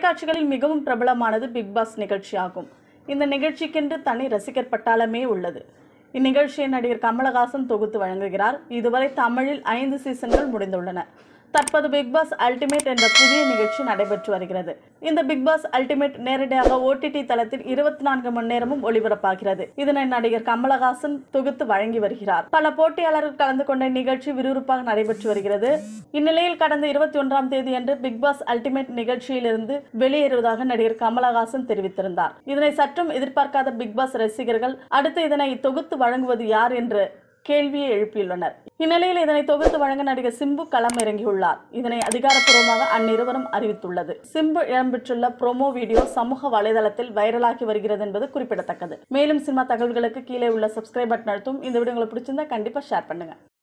தொலைக்காட்சிகளில் மிகவும் பிரபலமானது பிக் பாஸ் நிகழ்ச்சியாகும் இந்த நிகழ்ச்சிக்கென்று தனி ரசிகர் பட்டாளமே உள்ளது இந்நிகழ்ச்சியை நடிகர் கமலஹாசன் தொகுத்து வழங்குகிறார் இதுவரை தமிழில் ஐந்து சீசன்கள் முடிந்துள்ளன தற்போது பிக் பாஸ் அல்டிமேட் என்ற புதிய நிகழ்ச்சி நடைபெற்று வருகிறது இந்த பிக் பாஸ் அல்டிமேட் நேரடியாக ஓடிடி தளத்தில் இருபத்தி நான்கு மணி நேரமும் ஒளிபரப்பாகிறது இதனை நடிகர் கமலஹாசன் தொகுத்து வழங்கி வருகிறார் பல போட்டியாளர்கள் கலந்து கொண்ட நிகழ்ச்சி விறுவிறுப்பாக நடைபெற்று வருகிறது இந்நிலையில் கடந்த இருபத்தி ஒன்றாம் தேதியன்று பிக் பாஸ் அல்டிமேட் நிகழ்ச்சியிலிருந்து வெளியேறுவதாக நடிகர் கமலஹாசன் தெரிவித்திருந்தார் இதனை சற்றும் எதிர்பார்க்காத பிக் பாஸ் ரசிகர்கள் அடுத்து இதனை தொகுத்து வழங்குவது யார் என்று கேள்வியை எழுப்பியுள்ளனர் இந்நிலையில் இதனை தொகுத்து வழங்க நடிகர் சிம்பு களம் இறங்கியுள்ளார் இதனை அதிகாரப்பூர்வமாக அந்நிறுவனம் அறிவித்துள்ளது சிம்பு இடம்பெற்றுள்ள ப்ரோமோ வீடியோ சமூக வலைதளத்தில் வைரலாகி வருகிறது என்பது குறிப்பிடத்தக்கது மேலும் சினிமா தகவல்களுக்கு கீழே உள்ள சப்ஸ்கிரைப் பட்டன் அழுத்தும் இந்த வீடியோ உங்களுக்கு பிடிச்சிருந்தா கண்டிப்பா ஷேர் பண்ணுங்க